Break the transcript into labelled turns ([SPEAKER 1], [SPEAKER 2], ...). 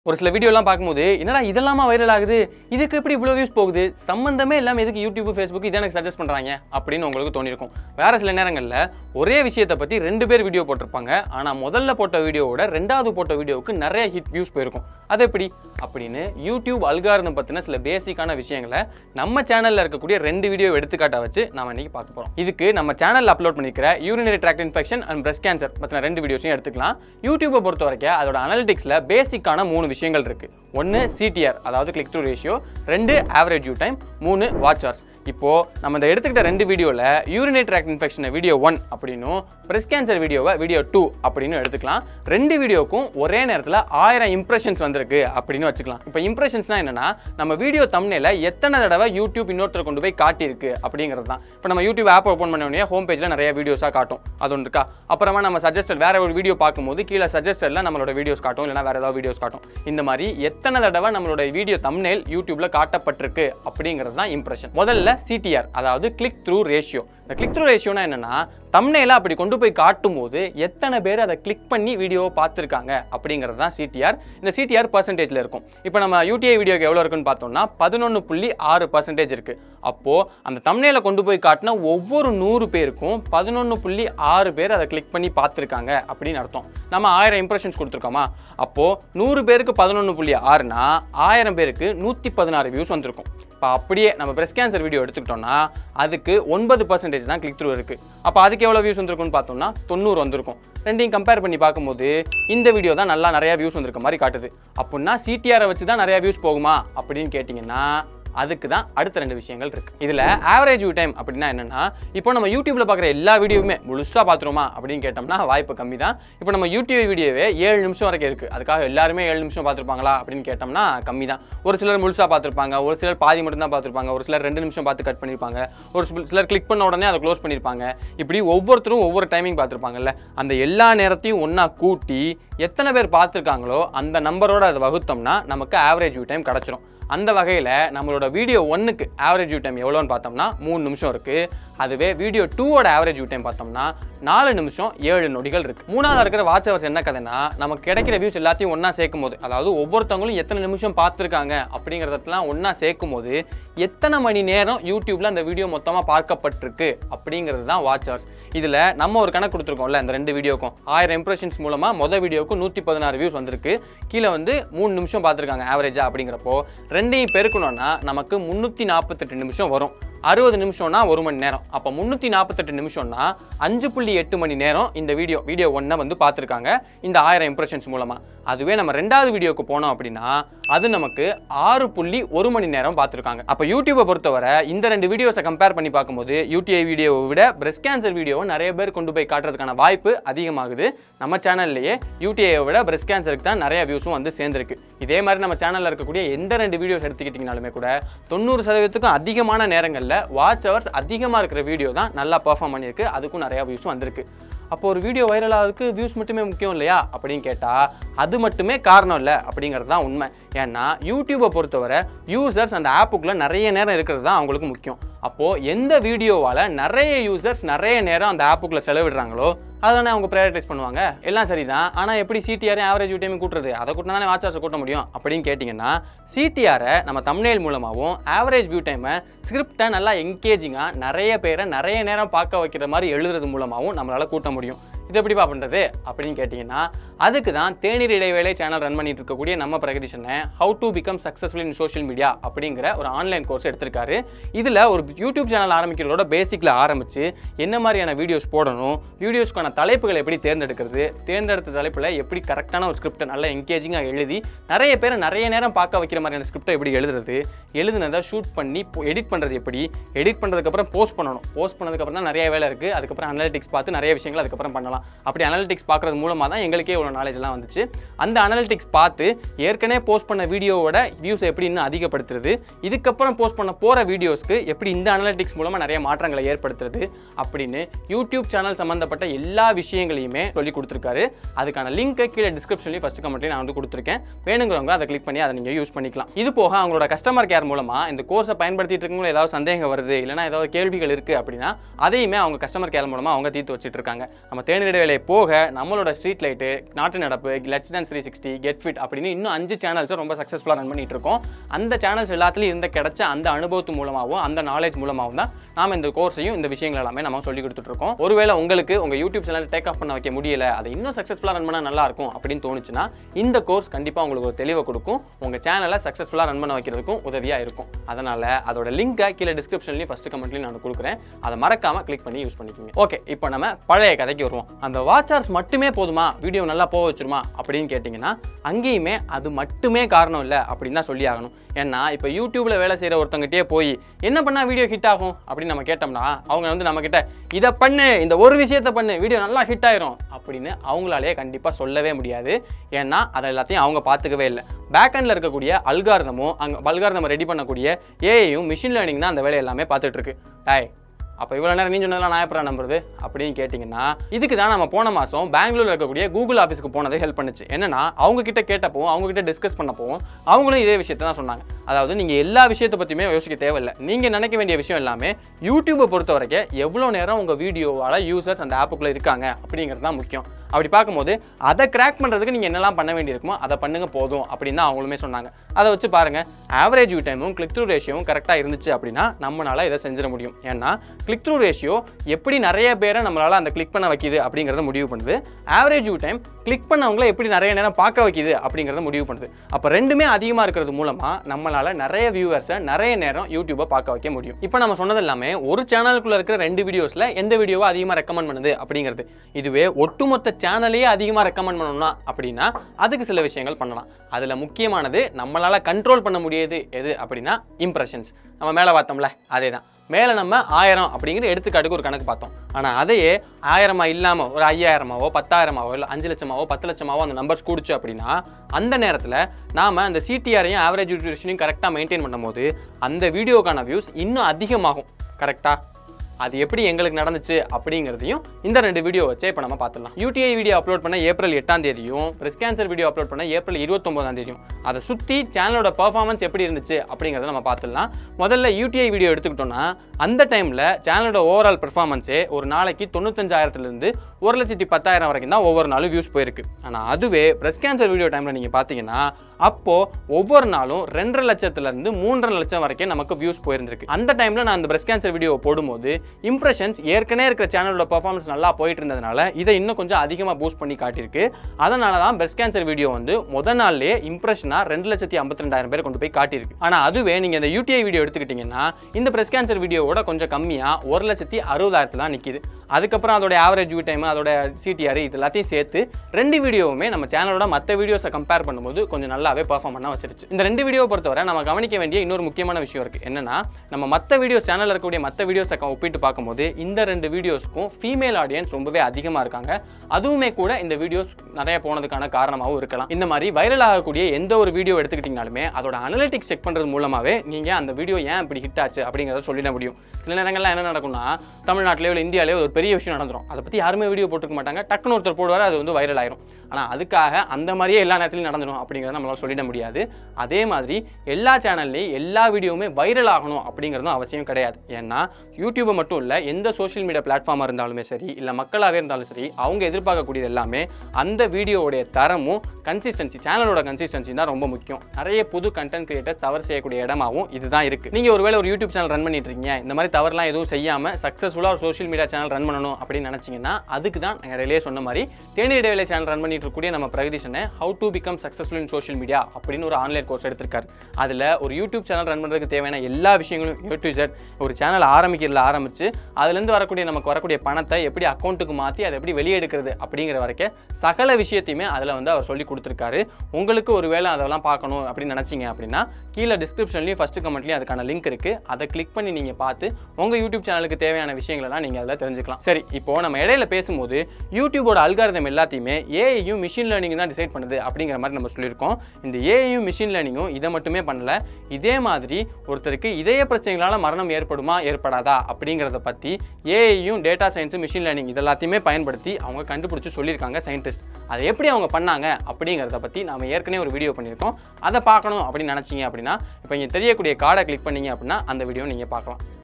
[SPEAKER 1] ஒரு சில வீடியோலாம் பார்க்கும்போது என்னடா இதெல்லாமா வைரல் ஆகுது இதுக்கு எப்படி இவ்வளோ வியூஸ் போகுது சம்மந்தமே இல்லாமல் எதுக்கு யூடியூப் ஃபேஸ்புக் இதை எனக்கு சஜஸ்ட் பண்ணுறாங்க அப்படின்னு உங்களுக்கு தோணிருக்கும் வேற சில நேரங்களில் ஒரே விஷயத்தை பற்றி ரெண்டு பேர் வீடியோ போட்டிருப்பாங்க ஆனால் முதல்ல போட்ட வீடியோவோட ரெண்டாவது போட்ட வீடியோவுக்கு நிறைய ஹிட் வியூஸ் போயிருக்கும் அது எப்படி அப்படின்னு யூடியூப் அல்காரதம் பற்றின சில பேசிக்கான விஷயங்களை நம்ம சேனலில் இருக்கக்கூடிய ரெண்டு வீடியோ எடுத்துக்காட்டா வச்சு நாம இன்னைக்கு பார்க்க போகிறோம் இதுக்கு நம்ம சேனலில் அப்லோட் பண்ணிக்கிற urinary tract infection and breast cancer பற்றின ரெண்டு வீடியோஸையும் எடுத்துக்கலாம் யூடியூப்பை பொறுத்த வரைக்கும் அதோட அனலிட்டிக்ஸில் பேசிக்கான மூணு விஷயங்கள் இருக்கு ஒன்று சிடிஆர் அதாவது கிளிக் த்ரூ ரேஷியோ ரெண்டு ஆவரேஜ் வியூ டைம் மூணு வாட்ச் ஹவர்ஸ் இப்போ நம்ம இந்த எடுத்துக்கிட்ட ரெண்டு வீடியோவில் யூரினரி ட்ராக்ட் இன்ஃபெக்ஷனை வீடியோ ஒன் அப்படின்னும் பிரஸ்ட் கேன்சர் வீடியோவை வீடியோ டூ அப்படின்னு எடுத்துக்கலாம் ரெண்டு வீடியோக்கும் ஒரே நேரத்தில் ஆயிரம் இம்ப்ரெஷன்ஸ் வந்திருக்கு அப்படின்னு வச்சுக்கலாம் இப்போ இம்ப்ரெஷன்ஸ்னா என்னன்னா நம்ம வீடியோ தம்னையில எத்தனை தடவை யூடியூப் இன்னொருத்தர் கொண்டு போய் காட்டியிருக்கு அப்படிங்கிறது தான் இப்போ நம்ம யூடியூப் ஆப் ஓப்பன் பண்ண உடனே ஹோம் பேஜில் நிறைய வீடியோஸாக காட்டும் அது ஒன்று இருக்கா அப்புறமா நம்ம சஜஸ்டட் வேற ஒரு வீடியோ பார்க்கும்போது கீழே சஜஸ்டட்ல நம்மளோட வீடியோஸ் காட்டும் இல்லைனா வேற ஏதாவது வீடியோஸ் காட்டும் இந்த மாதிரி எத்தனை தடவை நம்மளோட வீடியோ தம்னேல் யூடியூப்ல காட்டப்பட்டிருக்கு அப்படிங்கிறது தான் இம்ப்ரெஷன் முதல்ல சிடிஆர் அதாவது கிளிக் த்ரூ ரேஷியோ இந்த கிளிக் த்ரூ ரேஷியோனா என்னன்னா தம்னேல அப்படி கொண்டு போய் காட்டும் போது எத்தனை பேர் அதை கிளிக் பண்ணி வீடியோவை பார்த்துருக்காங்க அப்படிங்கிறது தான் சிடிஆர் இந்த சிடிஆர் பர்சன்டேஜில் இருக்கும் இப்போ நம்ம யூடிஐ வீடியோக்கு எவ்வளோ இருக்குன்னு பார்த்தோம்னா பதினொன்று புள்ளி ஆறு பர்சன்டேஜ் இருக்கு அப்போ அந்த தம்னேல கொண்டு போய் காட்டின ஒவ்வொரு நூறு பேருக்கும் பதினொன்று புள்ளி ஆறு பேர் அதை கிளிக் பண்ணி பார்த்துருக்காங்க அப்படின்னு அர்த்தம் நம்ம ஆயிரம் இம்ப்ரெஷன்ஸ் கொடுத்துருக்கோமா அப்போ நூறு பேருக்கு பதினொன்று புள்ளி ஆறுனா ஆயிரம் பேருக்கு நூற்றி பதினாறு வியூஸ் வந்திருக்கும் இப்போ அப்படியே நம்ம பிரஸ்ட் கேன்சர் வீடியோ எடுத்துக்கிட்டோம்னா அதுக்கு ஒன்பது பர்சன்டேஜ் தான் கிளிக் த்ரூ இருக்கு அப்போ அதுக்கு எவ்வளோ வியூஸ் வந்திருக்கும்னு பார்த்தோம்னா தொண்ணூறு வந்திருக்கும் ரெண்டையும் கம்பேர் பண்ணி பார்க்கும்போது இந்த வீடியோ தான் நல்லா நிறைய வியூஸ் வந்திருக்க மாதிரி காட்டுது அப்படின்னா சிடிஆரை வச்சு தான் நிறைய வியூஸ் போகுமா அப்படின்னு கேட்டிங்கன்னா அதுக்கு தான் அடுத்த ரெண்டு விஷயங்கள் இருக்கு இதுல ஆவரேஜ் வியூ டைம் அப்படின்னா என்னன்னா இப்போ நம்ம யூடியூப்ல பார்க்குற எல்லா வீடியோவுமே முழுசா பார்த்துருமா அப்படின்னு கேட்டோம்னா வாய்ப்பு கம்மி தான் இப்போ நம்ம யூடியூப் வீடியோவே ஏழு நிமிஷம் வரைக்கும் இருக்கு அதுக்காக எல்லாருமே ஏழு நிமிஷம் பார்த்துருப்பாங்களா அப்படின்னு கேட்டோம்னா கம்மி தான் ஒரு சிலர் முழுசா பார்த்துருப்பாங்க ஒரு சிலர் பாதி மட்டும் தான் பார்த்துருப்பாங்க ஒரு சிலர் ரெண்டு நிமிஷம் பார்த்து கட் பண்ணியிருப்பாங்க ஒரு சில- சிலர் கிளிக் பண்ண உடனே அதை க்ளோஸ் பண்ணியிருப்பாங்க இப்படி ஒவ்வொருத்தரும் ஒவ்வொரு டைமிங் பார்த்துருப்பாங்கல்ல அந்த எல்லா நேரத்தையும் ஒண்ணா கூட்டி எத்தனை பேர் பார்த்துருக்காங்களோ அந்த நம்பரோட அதை வகுத்தோம்னா நமக்கு ஆவரேஜ் வியூ டைம் கிடச்சிரும் அந்த வகையில் நம்மளோட வீடியோ ஒன்றுக்கு ஆவரேஜ் வியூ டைம் எவ்வளோன்னு பார்த்தோம்னா மூணு நிமிஷம் இருக்குது அதுவே வீடியோ டூவோட ஆவரேஜ் வியூ டைம் பார்த்தோம்னா நாலு நிமிஷம் ஏழு நொடிகள் இருக்குது மூணாவது இருக்கிற வாட்ச் ஹவர்ஸ் என்ன கதைன்னா நமக்கு கிடைக்கிற வியூஸ் எல்லாத்தையும் ஒன்றா சேர்க்கும் போது அதாவது ஒவ்வொருத்தவங்களும் எத்தனை நிமிஷம் பார்த்துருக்காங்க அப்படிங்கிறதெல்லாம் ஒன்றா சேர்க்கும் போது எத்தனை மணி நேரம் யூடியூப்ல அந்த வீடியோ மொத்தமாக பார்க்கப்பட்டிருக்கு அப்படிங்கிறது தான் வாட்ச் ஹவர்ஸ் இதில் நம்ம ஒரு கணக்கு கொடுத்துருக்கோம்ல இந்த ரெண்டு வீடியோக்கும் ஆயிரம் இம்ப்ரெஷன்ஸ் மூலமாக மொதல் வீடியோக்கு நூற்றி பதினாறு வியூஸ் வந்திருக்கு கீழே வந்து மூணு நிமிஷம் பார்த்துருக்காங்க ஆவரேஜா அப்படிங்கிறப்போ ரெண்டையும் பெருக்கணும்னா நமக்கு முந்நூற்றி நாற்பத்தெட்டு நிமிஷம் வரும் அறுபது நிமிஷம்னா ஒரு மணி நேரம் அப்போ முந்நூற்றி நாற்பத்தெட்டு நிமிஷம்னா அஞ்சு புள்ளி எட்டு மணி நேரம் இந்த வீடியோ வீடியோ ஒன்றை வந்து பார்த்துருக்காங்க இந்த ஆயிரம் இம்ப்ரெஷன்ஸ் மூலமாக அதுவே நம்ம ரெண்டாவது வீடியோக்கு போனோம் அப்படின்னா அது நமக்கு ஆறு புள்ளி ஒரு மணி நேரம் பார்த்துருக்காங்க அப்போ யூடியூப்பை பொறுத்தவரை இந்த ரெண்டு வீடியோஸை கம்பேர் பண்ணி பார்க்கும்போது யூடிஐ வீடியோவை விட பிரஸ்ட் கேன்சர் வீடியோவை நிறைய பேர் கொண்டு போய் காட்டுறதுக்கான வாய்ப்பு அதிகமாகுது நம்ம சேனல்லையே யூடிஐயை விட பிரஸ்ட் கேன்சருக்கு தான் நிறைய வியூஸும் வந்து சேர்ந்துருக்கு இதே மாதிரி நம்ம சேனலில் இருக்கக்கூடிய எந்த ரெண்டு வீடியோஸ் எடுத்துக்கிட்டிங்கனாலுமே கூட தொண்ணூறு சதவீதத்துக்கும் அதிகமான நேரங்களில் வாட்ச் ஹவர்ஸ் அதிகமாக இருக்கிற வீடியோ தான் நல்லா பெர்ஃபார்ம் பண்ணியிருக்கு அதுக்கும் நிறைய வியூஸும் வந்திருக்கு அப்போ ஒரு வீடியோ வைரல் ஆகிறதுக்கு வியூஸ் மட்டுமே முக்கியம் இல்லையா அப்படின்னு கேட்டால் அது மட்டுமே காரணம் இல்லை அப்படிங்கிறது தான் உண்மை ஏன்னா யூடியூப்பை பொறுத்தவரை யூசர்ஸ் அந்த ஆப்புக்குள்ளே நிறைய நேரம் இருக்கிறது தான் அவங்களுக்கு முக்கியம் அப்போது எந்த வீடியோவால் நிறைய யூசர்ஸ் நிறைய நேரம் அந்த ஆப்புக்குள்ளே செலவிடுறாங்களோ அதானே அவங்க ப்ரையாரிட்டைஸ் பண்ணுவாங்க எல்லாம் சரிதான் ஆனால் எப்படி சிடிஆர் ஆவரேஜ் டைம் கூட்டுறது அதை கூட்டினா தானே வாட்ச் ஹவர்ஸ் கூட்ட முடியும் அப்படின்னு கேட்டிங்கன்னா சிடிஆரை நம்ம தம்னேல் மூலமாகவும் ஆவரேஜ் வியூ டைமை ஸ்கிரிப்டை நல்லா என்கேஜிங்காக நிறைய பேரை நிறைய நேரம் பார்க்க வைக்கிற மாதிரி எழுதுறது மூலமாகவும் நம்மளால் கூட்ட முடியும் இது எப்படிப்பா பண்ணுறது அப்படின்னு கேட்டிங்கன்னா அதுக்கு தான் தேநீர் இடைவேளை சேனல் ரன் பண்ணிட்டு இருக்கக்கூடிய நம்ம பிரகதீஷனை how to become successful in social media அப்படிங்கிற ஒரு ஆன்லைன் கோர்ஸ் எடுத்திருக்காரு இதில் ஒரு யூடியூப் சேனல் ஆரம்பிக்கிறதோட பேசிக்கில் ஆரம்பித்து என்ன மாதிரியான வீடியோஸ் போடணும் வீடியோஸ்க்கான தலைப்புகளை எப்படி தேர்ந்தெடுக்கிறது தேர்ந்தெடுத்த தலைப்பில் எப்படி கரெக்டான ஒரு ஸ்கிரிப்டை நல்லா என்கேஜிங்காக எழுதி நிறைய பேரை நிறைய நேரம் பார்க்க வைக்கிற மாதிரியான ஸ்கிரிப்டை எப்படி எழுதுறது எழுதுனதை ஷூட் பண்ணி எடிட் பண்ணுறது எப்படி எடிட் பண்ணுறதுக்கப்புறம் போஸ்ட் பண்ணணும் போஸ்ட் பண்ணதுக்கப்புறம் தான் நிறைய வேலை இருக்குது அதுக்கப்புறம் அனலிட்டிக்ஸ் பார்த்து நிறைய விஷயங்கள் அதுக்கப்புறம் பண்ணலாம் அப்படி அனலிட்டிக்ஸ் பார்க்குறது மூலமாக தான் எங்களுக்கே இவ்வளோ நாலேஜ்லாம் வந்துச்சு அந்த அனலிட்டிக்ஸ் பார்த்து ஏற்கனவே போஸ்ட் பண்ண வீடியோவோட வியூஸ் எப்படி இன்னும் அதிகப்படுத்துறது இதுக்கப்புறம் போஸ்ட் பண்ண போகிற வீடியோஸ்க்கு எப்படி இந்த அனலிட்டிக்ஸ் மூலமாக நிறைய மாற்றங்களை ஏற்படுத்துறது அப்படின்னு யூடியூப் சேனல் சம்மந்தப்பட்ட எல்லா விஷயங்களையுமே சொல்லி கொடுத்துருக்காரு அதுக்கான லிங்க்கை கீழே டிஸ்கிரிப்ஷன்லையும் ஃபஸ்ட் கமெண்ட்லையும் நான் வந்து கொடுத்துருக்கேன் வேணுங்கிறவங்க அதை கிளிக் பண்ணி அதை நீங்கள் யூஸ் பண்ணிக்கலாம் இது போக அவங்களோட கஸ்டமர் கேர் மூலமாக இந்த கோர்ஸை பயன்படுத்திட்டு இருக்கவங்க ஏதாவது சந்தேகம் வருது இல்லைனா ஏதாவது கேள்விகள் இருக்குது அப்படின்னா அதையுமே அவங்க கஸ்டமர் கேர் மூலமாக அவங்க தீர்த்து வச்சுட்டு இருக்காங்க நம்ம தேனி இடைவேளை போக நம்மளோட ஸ்ட்ரீட் லைட்டு நாட்டு நடப்பு let's dance three sixty get fit அப்படின்னு இன்னும் அஞ்சு சேனல்ஸை ரொம்ப சக்ஸஸ்ஃபுல்லாக ரன் பண்ணிட்டு இருக்கோம் அந்த சேனல்ஸ் எல்லாத்துலையும் இருந்த கிடைச்ச அந்த அனுபவத்து மூலமாகவும் அந்த நாலேஜ் மூலமாகவும் தான் நாம இந்த கோர்ஸையும் இந்த விஷயங்கள் எல்லாமே நம்ம சொல்லி கொடுத்துட்டு இருக்கோம் ஒருவேளை உங்களுக்கு உங்க யூடியூப் சேனல் டேக் ஆஃப் பண்ண வைக்க முடியல அதை இன்னும் சக்ஸஸ்ஃபுல்லாக ரன் பண்ணால் நல்லா இருக்கும் அப்படின்னு தோணுச்சுன்னா இந்த கோர்ஸ் கண்டிப்பாக உங்களுக்கு ஒரு தெளிவை கொடுக்கும் உங்க சேனலை சக்ஸஸ்ஃபுல்லாக ரன் பண்ண வைக்கிறதுக்கும் உதவியாக இருக்கும் அதனால அதோட லிங்கை கீழே டிஸ்கிரிப்ஷன்லையும் ஃபர்ஸ்ட் கமெண்ட்லையும் நான் கொடுக்குறேன் அதை மறக்காம கிளிக் பண்ணி யூஸ் பண்ணிக்கோங்க ஓகே இப்போ நம்ம பழைய கதைக்கு வருவோம் அந்த வாட்சர்ஸ் மட்டுமே போதுமா வீடியோ நல்லா போக வச்சிருமா அப்படின்னு கேட்டிங்கன்னா அங்கேயுமே அது மட்டுமே காரணம் இல்லை அப்படின்னு தான் சொல்லி ஆகணும் ஏன்னா இப்போ யூடியூப்ல வேலை செய்கிற ஒருத்தங்கிட்டே போய் என்ன பண்ணால் வீடியோ ஹிட் ஆகும் அப்படின்னு நம்ம கேட்டோம்னா அவங்க வந்து நம்மக்கிட்ட இதை பண்ணு இந்த ஒரு விஷயத்தை பண்ணு வீடியோ நல்லா ஹிட் ஆயிரும் அப்படின்னு அவங்களாலேயே கண்டிப்பாக சொல்லவே முடியாது ஏன்னா அதை எல்லாத்தையும் அவங்க பார்த்துக்கவே இல்லை பேக்கெண்டில் இருக்கக்கூடிய அல்காரதமும் அங்கே அல்காரதம் ரெடி பண்ணக்கூடிய ஏஐயும் மிஷின் லேர்னிங் தான் அந்த வேலை எல்லாமே பார்த்துட்டு இருக்கு டாய் அப்போ இவ்வளோ நேரம் நீ சொன்னதெல்லாம் நான் எப்பறம் நம்புறது அப்படின்னு கேட்டிங்கன்னா இதுக்கு தான் நம்ம போன மாதம் பெங்களூர்ல இருக்கக்கூடிய கூகுள் ஆஃபீஸ்க்கு போனது ஹெல்ப் பண்ணுச்சு என்னன்னா அவங்க கிட்ட கேட்டப்போ அவங்க கிட்ட டிஸ்கஸ் பண்ணப்போ அவங்களும் இதே விஷயத்தை தான் சொன்னாங்க அதாவது நீங்கள் எல்லா விஷயத்தை பற்றியுமே யோசிக்க தேவையில்லை நீங்கள் நினைக்க வேண்டிய விஷயம் எல்லாமே யூடியூப்பை பொறுத்த வரைக்கும் எவ்வளோ நேரம் உங்கள் வீடியோவால் யூசர்ஸ் அந்த ஆப்புக்குள்ளே இருக்காங்க அப்படிங்கிறது தான் முக்கியம் அப்படி பார்க்கும்போது அதை கிராக் பண்ணுறதுக்கு நீங்கள் என்னெல்லாம் பண்ண வேண்டியிருக்குமோ அதை பண்ணுங்க போதும் அப்படின்னு தான் அவங்களுமே சொன்னாங்க அதை வச்சு பாருங்கள் ஆவரேஜ் வியூ டைமும் கிளிக் த்ரூ ரேஷியோவும் கரெக்டாக இருந்துச்சு அப்படின்னா நம்மளால் இதை செஞ்சிட முடியும் ஏன்னா கிளிக் த்ரூ ரேஷியோ எப்படி நிறைய பேரை நம்மளால் அந்த கிளிக் பண்ண வைக்கிது அப்படிங்கிறத முடிவு பண்ணுது ஆவரேஜ் வியூ டைம் கிளிக் பண்ணவங்கள எப்படி நிறைய நேரம் பார்க்க வைக்கிது அப்படிங்கிறத முடிவு பண்ணுது அப்போ ரெண்டுமே அதிகமாக இருக்கிறது மூலமாக நம்மளால் நிறைய வியூவர்ஸை நிறைய நேரம் யூடியூப்பை பார்க்க வைக்க முடியும் இப்போ நம்ம சொன்னது எல்லாமே ஒரு சேனலுக்குள்ள இருக்கிற ரெண்டு வீடியோஸில் எந்த வீடியோவை அதிகமாக ரெக்கமெண்ட் பண்ணுது அப்படிங்கிறது இதுவே ஒட்டுமொத்த சேனலையே அதிகமாக ரெக்கமெண்ட் பண்ணணும்னா அப்படின்னா அதுக்கு சில விஷயங்கள் பண்ணலாம் அதில் முக்கியமானது நம்மளால் கண்ட்ரோல் பண்ண முடியாது எது அப்படின்னா இம்ப்ரெஷன்ஸ் நம்ம மேலே பார்த்தோம்ல அதே தான் மேலே நம்ம ஆயிரம் அப்படிங்கிற எடுத்துக்காட்டுக்கு ஒரு கணக்கு பார்த்தோம் ஆனால் அதையே ஆயிரமா இல்லாமல் ஒரு ஐயாயிரமாவோ பத்தாயிரமாவோ இல்லை அஞ்சு லட்சமாவோ பத்து லட்சமாவோ அந்த நம்பர்ஸ் கூடுச்சு அப்படின்னா அந்த நேரத்தில் நாம் அந்த சிடிஆரையும் ஆவரேஜ் யூட்டிலேஷனையும் கரெக்டாக மெயின்டைன் பண்ணும்போது அந்த வீடியோக்கான வியூஸ் இன்னும் அதிகமாகும் கரெக்டாக அது எப்படி எங்களுக்கு நடந்துச்சு அப்படிங்கிறதையும் இந்த ரெண்டு வீடியோ வச்சே இப்போ நம்ம பார்த்துடலாம் யூடிஐ வீடியோ அப்லோட் பண்ண ஏப்ரல் எட்டாம் தேதியும் பிரஸ்ட் கேன்சர் வீடியோ அப்லோட் பண்ண ஏப்ரல் இருபத்தொம்போதாம் தேதியும் அதை சுற்றி சேனலோட பர்ஃபார்மன்ஸ் எப்படி இருந்துச்சு அப்படிங்கிறத நம்ம பார்த்துடலாம் முதல்ல யூடிஐ வீடியோ எடுத்துக்கிட்டோம்னா அந்த டைமில் சேனலோட ஓவரால் பெர்ஃபார்மன்ஸே ஒரு நாளைக்கு தொண்ணூத்தஞ்சாயிரத்துலேருந்து ஒரு லட்சத்தி பத்தாயிரம் வரைக்கும் தான் ஒவ்வொரு நாளும் வியூஸ் போயிருக்கு ஆனால் அதுவே பிரஸ்ட் கேன்சர் வீடியோ டைமில் நீங்கள் பார்த்தீங்கன்னா அப்போது ஒவ்வொரு நாளும் ரெண்டரை லட்சத்துலேருந்து மூன்றரை லட்சம் வரைக்கும் நமக்கு வியூஸ் போயிருந்திருக்கு அந்த டைமில் நான் அந்த பிரஸ்ட் கேன்சர் வீடியோ போடும்போது இம்ப்ரெஷன்ஸ் ஏற்கனவே இருக்கிற சேனலோட பர்ஃபார்மன்ஸ் நல்லா போயிட்டு இருந்ததுனால இதை இன்னும் கொஞ்சம் அதிகமாக பூஸ்ட் பண்ணி காட்டியிருக்கு அதனால தான் பிரஸ்ட் கேன்சர் வீடியோ வந்து முத நாள்லேயே இம்ப்ரெஷனாக ரெண்டு லட்சத்தி ஐம்பத்தி ரெண்டாயிரம் பேர் கொண்டு போய் காட்டியிருக்கு ஆனால் அதுவே நீங்கள் இந்த யூடிஐ வீடியோ எடுத்துக்கிட்டிங்கன்னா இந்த பிரஸ்ட் கேன்சர் வீடியோவோட கொஞ்சம் கம்மியாக ஒரு லட்சத்தி அறுபதாயிரத்தில் தான் நிற்கிது அதுக்கப்புறம் அதோட ஆவரேஜ் வியூ டைம் அதோட சிடிஆர் இது எல்லாத்தையும் சேர்த்து ரெண்டு வீடியோவுமே நம்ம சேனலோட மற்ற வீடியோஸை கம்பேர் பண்ணும்போது கொஞ்சம் நல்லாவே பர்ஃபார்ம் பண்ண வச்சிருச்சு இந்த ரெண்டு வீடியோ பொறுத்தவரை நம்ம கவனிக்க வேண்டிய இன்னொரு முக்கியமான விஷயம் இருக்குது என்னன்னா நம்ம மற்ற வீடியோஸ் சேனலில் இருக்கக்கூடிய மற்ற வீடியோஸை ஒப்பிட்டு பார்க்கும்போது இந்த ரெண்டு வீடியோஸ்க்கும் ஃபீமேல் ஆடியன்ஸ் ரொம்பவே அதிகமாக இருக்காங்க அதுவுமே கூட இந்த வீடியோஸ் நிறைய போனதுக்கான காரணமாகவும் இருக்கலாம் இந்த மாதிரி வைரல் ஆகக்கூடிய எந்த ஒரு வீடியோ எடுத்துக்கிட்டிங்கனாலுமே அதோட அனலிட்டிக்ஸ் செக் பண்ணுறது மூலமாகவே நீங்கள் அந்த வீடியோ ஏன் இப்படி ஹிட் ஆச்சு அப்படிங்கிறத சொல்லிட முடியும் சில நேரங்கள்லாம் என்ன நடக்கும்னா தமிழ்நாட்டிலேயோ இல்லை இந்தியாவிலேயோ ஒரு பெரிய விஷயம் நடந்துரும் அதை பற்றி யாருமே வீடியோ போட்டுக்க மாட்டாங்க டக்குன்னு ஒருத்தர் போடுவார் அது வந்து வைரல் ஆயிரும் ஆனால் அதுக்காக அந்த மாதிரியே எல்லா நேரத்துலையும் நடந்துடும் அப்படிங்கிறத நம்மளால சொல்லிட முடியாது அதே மாதிரி எல்லா சேனல்லையும் எல்லா வீடியோவுமே வைரல் ஆகணும் அப்படிங்கிறதும் அவசியம் கிடையாது ஏன்னா யூடியூப்பை மட்டும் இல்லை எந்த சோஷியல் மீடியா பிளாட்ஃபார்மாக இருந்தாலுமே சரி இல்லை மக்களாகவே இருந்தாலும் சரி அவங்க எதிர்பார்க்கக்கூடியது எல்லாமே அந்த வீடியோவுடைய தரமும் கன்சிஸ்டன்சி சேனலோட கன்சிஸ்டன்சி தான் ரொம்ப முக்கியம் நிறைய புது கண்டென்ட் கிரியேட்டர்ஸ் தவறு செய்யக்கூடிய இடமாவும் இதுதான் இருக்குது நீங்கள் ஒருவேளை ஒரு யூடியூப் சேனல் ரன் பண்ணிட்டு இருக்கீங்க இந்த மாதிரி தவறுலாம் எதுவும் செய்யாமல் சக்ஸஸ்ஃபுல்லாக ஒரு சோஷியல் மீடியா சேனல் ரன் பண்ணணும் அப்படின்னு நினச்சிங்கன்னா அதுக்கு தான் நாங்கள் இடையிலே சொன்ன மாதிரி தேனி இடைவேளை சேனல் ரன் பண்ணிட்டு இருக்கக்கூடிய நம்ம பிரகதீஷனை how to become successful in social media அப்படின்னு ஒரு ஆன்லைன் கோர்ஸ் எடுத்திருக்காரு அதில் ஒரு யூடியூப் சேனல் ரன் பண்ணுறதுக்கு தேவையான எல்லா விஷயங்களும் ஏ டு Z ஒரு சேனல் ஆரம்பிக்கிறதுல ஆரம்பித்து அதுலேருந்து வரக்கூடிய நமக்கு வரக்கூடிய பணத்தை எப்படி அக்கௌண்ட்டுக்கு மாற்றி அதை எப்படி வெளியே எடுக்கிறது அப்படிங்கிற வரைக்கும் சகல விஷயத்தையுமே அதில் வந்து அவர் சொல்லி கொடுத்துருக்காரு உங்களுக்கு ஒரு வேளை அதெல்லாம் பார்க்கணும் அப்படின்னு நினச்சிங்க அப்படின்னா கீழே டிஸ்கிரிப்ஷன்லையும் ஃபஸ்ட் கமெண்ட்லையும் அதுக்கான லிங்க் இருக்குது அதை கிளிக் பண்ணி நீங்கள் பார்த்து உங்கள் யூடியூப் சேனலுக்கு தேவையான விஷயங்களெல்லாம் நீங்கள் அதில் தெரிஞ்சுக்கலாம் சரி இப்போ நம்ம இடையில பேசும்போது யூடியூபோட அல்காரிதம் எல்லாத்தையுமே ஏஐயும் மிஷின் லேர்னிங் தான் டிசைட் பண்ணுது அப்படிங்கிற மாதிரி நம்ம சொல்லியிருக்கோம் இந்த ஏஐயும் மிஷின் லேர்னிங்கும் இதை மட்டுமே பண்ணல இதே மாதிரி ஒருத்தருக்கு இதய பிரச்சனைகளால் மரணம் ஏற்படுமா ஏற்படாதா அப்படிங்கிறத பற்றி ஏஐயும் டேட்டா சயின்ஸும் மிஷின் லேர்னிங் இது எல்லாத்தையுமே பயன்படுத்தி அவங்க கண்டுபிடிச்சி சொல்லியிருக்காங்க சயின்டிஸ்ட் அதை எப்படி அவங்க பண்ணாங்க அப்படிங்கிறத பற்றி நாம ஏற்கனவே ஒரு வீடியோ பண்ணியிருக்கோம் அதை பார்க்கணும் அப்படின்னு நினச்சிங்க அப்படின்னா இப்போ இங்கே தெரியக்கூடிய கார்டை கிளிக் பண்ணீங்க அப்படின்னா அந்த வீடியோ நீங்கள் பார்க்கலாம்